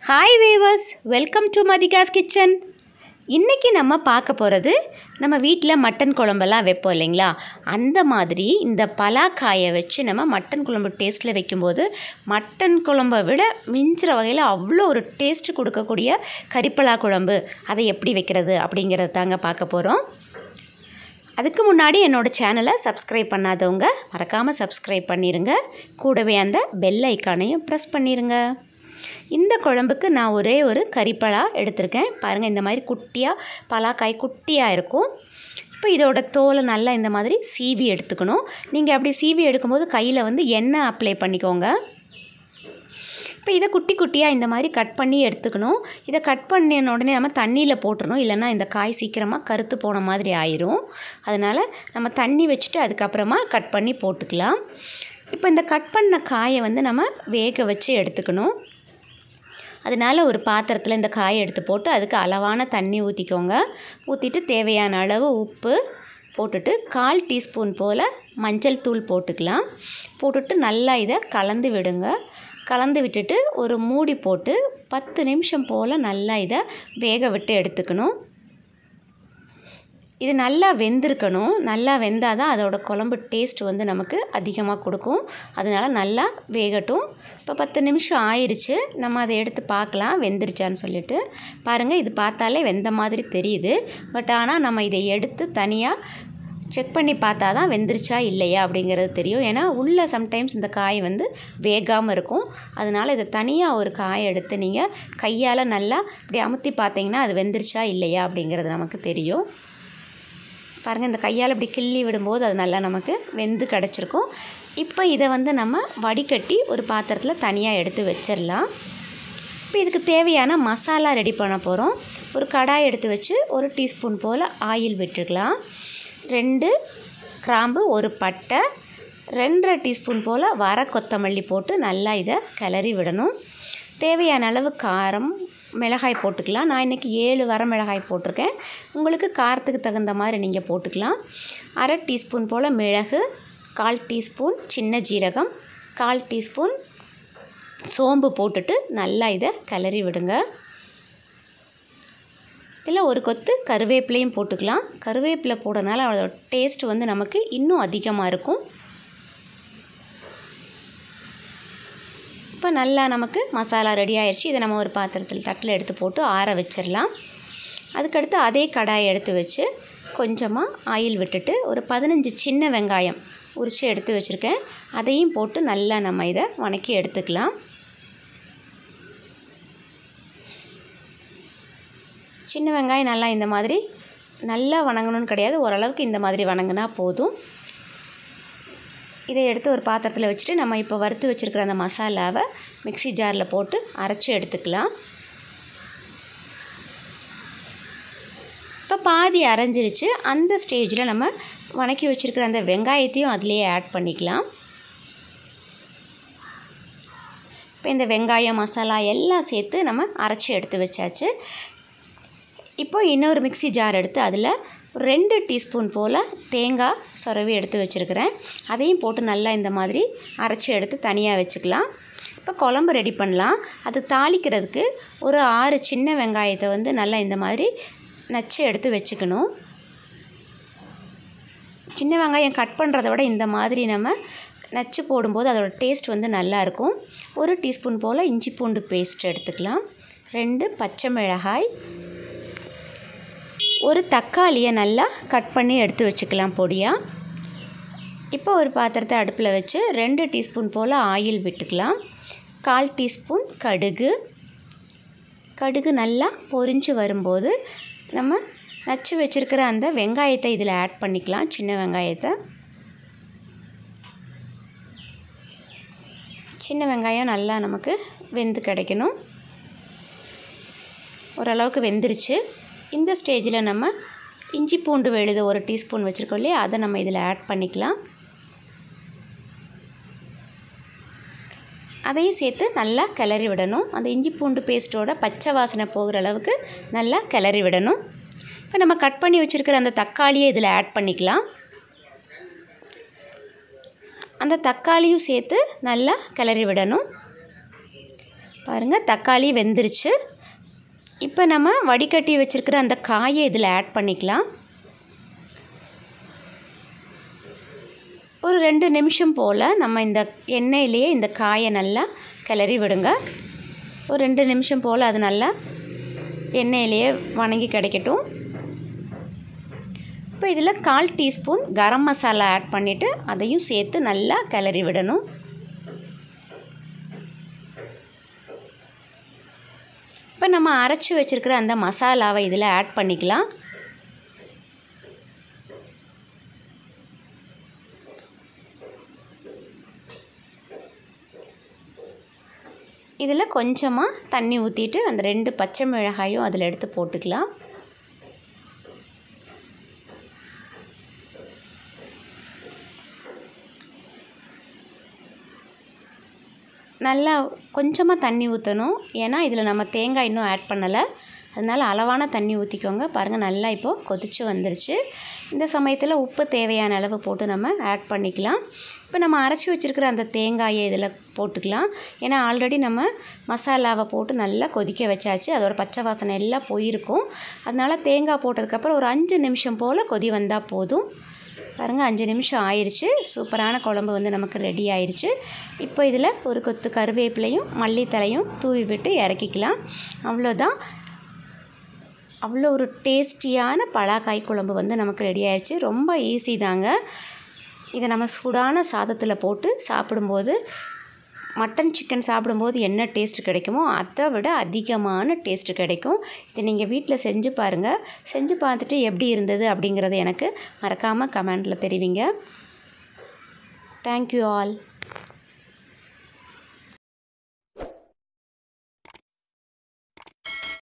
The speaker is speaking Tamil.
hi viewers welcome to Mathika's kitchen இன்றைக்கி நம்ம பார்க்க போகிறது நம்ம வீட்டில் மட்டன் குழம்பெல்லாம் வைப்போம் இல்லைங்களா அந்த மாதிரி இந்த பலாக்காயை வச்சு நம்ம மட்டன் குழம்பு டேஸ்ட்டில் வைக்கும்போது மட்டன் குழம்பை விட மிஞ்சுற வகையில் அவ்வளோ ஒரு டேஸ்ட் கொடுக்கக்கூடிய கறிப்பலா குழம்பு அதை எப்படி வைக்கிறது அப்படிங்கிறது தாங்க பார்க்க போகிறோம் அதுக்கு முன்னாடி என்னோடய சேனலை சப்ஸ்கிரைப் பண்ணாதவங்க மறக்காமல் சப்ஸ்கிரைப் பண்ணிடுங்க கூடவே அந்த பெல் ஐக்கானையும் ப்ரெஸ் பண்ணிடுங்க இந்த குழம்புக்கு நான் ஒரே ஒரு கறிப்பலா எடுத்திருக்கேன் பாருங்கள் இந்த மாதிரி குட்டியாக பலாக்காய் குட்டியாக இருக்கும் இப்போ இதோட தோலை நல்லா இந்த மாதிரி சீவி எடுத்துக்கணும் நீங்கள் அப்படி சீவி எடுக்கும்போது கையில் வந்து எண்ணெய் அப்ளை பண்ணிக்கோங்க இப்போ இதை குட்டி குட்டியாக இந்த மாதிரி கட் பண்ணி எடுத்துக்கணும் இதை கட் பண்ணின உடனே நம்ம தண்ணியில் போட்டுறணும் இல்லைன்னா இந்த காய் சீக்கிரமாக கருத்து போன மாதிரி ஆயிரும் அதனால் நம்ம தண்ணி வச்சுட்டு அதுக்கப்புறமா கட் பண்ணி போட்டுக்கலாம் இப்போ இந்த கட் பண்ண காயை வந்து நம்ம வேக வச்சு எடுத்துக்கணும் அதனால் ஒரு பாத்திரத்தில் இந்த காயை எடுத்து போட்டு அதுக்கு அளவான தண்ணி ஊற்றிக்கோங்க ஊற்றிட்டு தேவையான அளவு உப்பு போட்டுட்டு கால் டீஸ்பூன் போல் மஞ்சள் தூள் போட்டுக்கலாம் போட்டுட்டு நல்லா இதை கலந்து விடுங்க கலந்து விட்டுட்டு ஒரு மூடி போட்டு பத்து நிமிஷம் போல் நல்லா இதை வேக விட்டு எடுத்துக்கணும் இது நல்லா வெந்திருக்கணும் நல்லா வெந்தால் தான் அதோட குழம்பு டேஸ்ட் வந்து நமக்கு அதிகமாக கொடுக்கும் அதனால் நல்லா வேகட்டும் இப்போ பத்து நிமிஷம் ஆயிடுச்சு நம்ம அதை எடுத்து பார்க்கலாம் வெந்துருச்சான்னு சொல்லிட்டு பாருங்கள் இது பார்த்தாலே வெந்த மாதிரி தெரியுது பட் ஆனால் நம்ம இதை எடுத்து தனியாக செக் பண்ணி பார்த்தா தான் வெந்துருச்சா இல்லையா அப்படிங்கிறது தெரியும் ஏன்னா உள்ளே சம்டைம்ஸ் இந்த காய் வந்து வேகாமல் இருக்கும் அதனால் இதை தனியாக ஒரு காயை எடுத்து நீங்கள் கையால் நல்லா இப்படி அமுத்தி பார்த்தீங்கன்னா அது வெந்துருச்சா இல்லையா அப்படிங்கிறது நமக்கு தெரியும் பாருங்கள் இந்த கையால் இப்படி கிள்ளி விடும்போது அது நல்லா நமக்கு வெந்து கிடச்சிருக்கும் இப்போ இதை வந்து நம்ம வடிகட்டி ஒரு பாத்திரத்தில் தனியாக எடுத்து வச்சிடலாம் இப்போ இதுக்கு தேவையான மசாலா ரெடி பண்ண போகிறோம் ஒரு கடாய் எடுத்து வச்சு ஒரு டீஸ்பூன் போல் ஆயில் விட்டுக்கலாம் ரெண்டு கிராம்பு ஒரு பட்டை ரெண்டரை டீஸ்பூன் போல் வர கொத்தமல்லி போட்டு நல்லா இதை கிளறி விடணும் தேவையான அளவு காரம் மிளகாய் போட்டுக்கலாம் நான் இன்றைக்கி ஏழு வர மிளகாய் போட்டிருக்கேன் உங்களுக்கு காரத்துக்கு தகுந்த மாதிரி நீங்கள் போட்டுக்கலாம் அரை டீஸ்பூன் போல் மிளகு கால் டீஸ்பூன் சின்ன ஜீரகம் கால் டீஸ்பூன் சோம்பு போட்டுட்டு நல்லா இதை கிளறி விடுங்க இதில் ஒரு கொத்து கருவேப்பிலையும் போட்டுக்கலாம் கருவேப்பிலை போடுறதுனால அதோட டேஸ்ட் வந்து நமக்கு இன்னும் அதிகமாக இருக்கும் இப்போ நல்லா நமக்கு மசாலா ரெடி ஆயிடுச்சு இதை நம்ம ஒரு பாத்திரத்தில் தட்டில் எடுத்து போட்டு ஆற வச்சிடலாம் அதுக்கடுத்து அதே கடாயை எடுத்து வச்சு கொஞ்சமாக ஆயில் விட்டுட்டு ஒரு பதினஞ்சு சின்ன வெங்காயம் உரித்து எடுத்து வச்சுருக்கேன் அதையும் போட்டு நல்லா நம்ம இதை வணக்கி எடுத்துக்கலாம் சின்ன வெங்காயம் நல்லா இந்த மாதிரி நல்லா வணங்கணும்னு கிடையாது ஓரளவுக்கு இந்த மாதிரி வணங்கினா போதும் இதை எடுத்து ஒரு பாத்திரத்தில் வச்சுட்டு நம்ம இப்போ வறுத்து வச்சுருக்கிற அந்த மசாலாவை மிக்சி ஜாரில் போட்டு அரைச்சி எடுத்துக்கலாம் இப்போ பாதி அரைஞ்சிருச்சு அந்த ஸ்டேஜில் நம்ம வணக்கி வச்சுருக்கிற அந்த வெங்காயத்தையும் அதிலேயே ஆட் பண்ணிக்கலாம் இப்போ இந்த வெங்காயம் மசாலா எல்லாம் சேர்த்து நம்ம அரைச்சி எடுத்து வச்சாச்சு இப்போ இன்னொரு மிக்சி ஜார் எடுத்து அதில் ரெண்டு டீஸ்பூன் போல் தேங்காய் சொரவி எடுத்து வச்சுருக்கிறேன் அதையும் போட்டு நல்லா இந்த மாதிரி அரைச்சி எடுத்து தனியாக வச்சுக்கலாம் இப்போ குழம்பு ரெடி பண்ணலாம் அது தாளிக்கிறதுக்கு ஒரு ஆறு சின்ன வெங்காயத்தை வந்து நல்லா இந்த மாதிரி நச்சு எடுத்து வச்சுக்கணும் சின்ன வெங்காயம் கட் பண்ணுறத விட இந்த மாதிரி நம்ம நச்சு போடும்போது அதோட டேஸ்ட் வந்து நல்லாயிருக்கும் ஒரு டீஸ்பூன் போல் இஞ்சி பூண்டு பேஸ்ட் எடுத்துக்கலாம் ரெண்டு பச்சை மிளகாய் ஒரு தக்காளியை நல்லா கட் பண்ணி எடுத்து வச்சுக்கலாம் பொடியாக இப்போ ஒரு பாத்திரத்தை அடுப்பில் வச்சு ரெண்டு டீஸ்பூன் போல் ஆயில் விட்டுக்கலாம் கால் டீஸ்பூன் கடுகு கடுகு நல்லா பொரிஞ்சு வரும்போது நம்ம நச்சு வச்சுருக்கிற அந்த வெங்காயத்தை இதில் ஆட் பண்ணிக்கலாம் சின்ன வெங்காயத்தை சின்ன வெங்காயம் நல்லா நமக்கு வெந்து கிடைக்கணும் ஓரளவுக்கு வெந்துருச்சு இந்த ஸ்டேஜில் நம்ம இஞ்சி பூண்டு விழுது ஒரு டீஸ்பூன் வச்சுருக்கோம் இல்லையா அதை நம்ம இதில் ஆட் பண்ணிக்கலாம் அதையும் சேர்த்து நல்லா கிளறி விடணும் அந்த இஞ்சி பூண்டு பேஸ்ட்டோட பச்சை வாசனை போகிற அளவுக்கு நல்லா கிளறி விடணும் இப்போ நம்ம கட் பண்ணி வச்சுருக்கிற அந்த தக்காளியை இதில் ஆட் பண்ணிக்கலாம் அந்த தக்காளியும் சேர்த்து நல்லா கிளறி விடணும் பாருங்கள் தக்காளி வெந்துருச்சு இப்போ நம்ம வடிகட்டி வச்சுருக்கிற அந்த காயை இதில் ஆட் பண்ணிக்கலாம் ஒரு ரெண்டு நிமிஷம் போல் நம்ம இந்த எண்ணெயிலேயே இந்த காயை நல்லா கிளறி விடுங்க ஒரு ரெண்டு நிமிஷம் போல் அது நல்லா எண்ணெயிலேயே வணங்கி கிடைக்கட்டும் இப்போ இதில் கால் டீஸ்பூன் கரம் மசாலா ஆட் பண்ணிவிட்டு அதையும் சேர்த்து நல்லா கிளறி விடணும் இப்போ நம்ம அரைச்சி வச்சுருக்கிற அந்த மசாலாவை இதில் ஆட் பண்ணிக்கலாம் இதில் கொஞ்சமாக தண்ணி ஊற்றிட்டு அந்த ரெண்டு பச்சை மிளகாயும் அதில் எடுத்து போட்டுக்கலாம் நல்லா கொஞ்சமாக தண்ணி ஊற்றணும் ஏன்னா இதில் நம்ம தேங்காய் இன்னும் ஆட் பண்ணலை அதனால் அளவான தண்ணி ஊற்றிக்கோங்க பாருங்கள் நல்லா இப்போது கொதித்து வந்துருச்சு இந்த சமயத்தில் உப்பு தேவையான அளவு போட்டு நம்ம ஆட் பண்ணிக்கலாம் இப்போ நம்ம அரைச்சி வச்சுருக்கிற அந்த தேங்காயை இதில் போட்டுக்கலாம் ஏன்னா ஆல்ரெடி நம்ம மசாலாவை போட்டு நல்லா கொதிக்க வச்சாச்சு அதோட பச்சை வாசனை எல்லாம் போயிருக்கும் அதனால் தேங்காய் போட்டதுக்கப்புறம் ஒரு அஞ்சு நிமிஷம் போல் கொதி வந்தால் போதும் பாருங்கள் அஞ்சு நிமிஷம் ஆயிடுச்சு சூப்பரான குழம்பு வந்து நமக்கு ரெடி ஆயிடுச்சு இப்போ இதில் ஒரு கொத்து கருவேப்பிலையும் மல்லித்தலையும் தூவி விட்டு இறக்கிக்கலாம் அவ்வளோதான் அவ்வளோ ஒரு டேஸ்டியான பலாக்காய் குழம்பு வந்து நமக்கு ரெடி ஆயிடுச்சு ரொம்ப ஈஸி தாங்க இதை நம்ம சூடான சாதத்தில் போட்டு சாப்பிடும்போது மட்டன் சிக்கன் சாப்பிடும்போது என்ன டேஸ்ட் கிடைக்குமோ அதை விட அதிகமான டேஸ்ட் கிடைக்கும் இதை நீங்கள் வீட்டில் செஞ்சு பாருங்கள் செஞ்சு பார்த்துட்டு எப்படி இருந்தது அப்படிங்கிறத எனக்கு மறக்காமல் கமெண்டில் தெரிவிங்க தேங்க்யூ ஆல்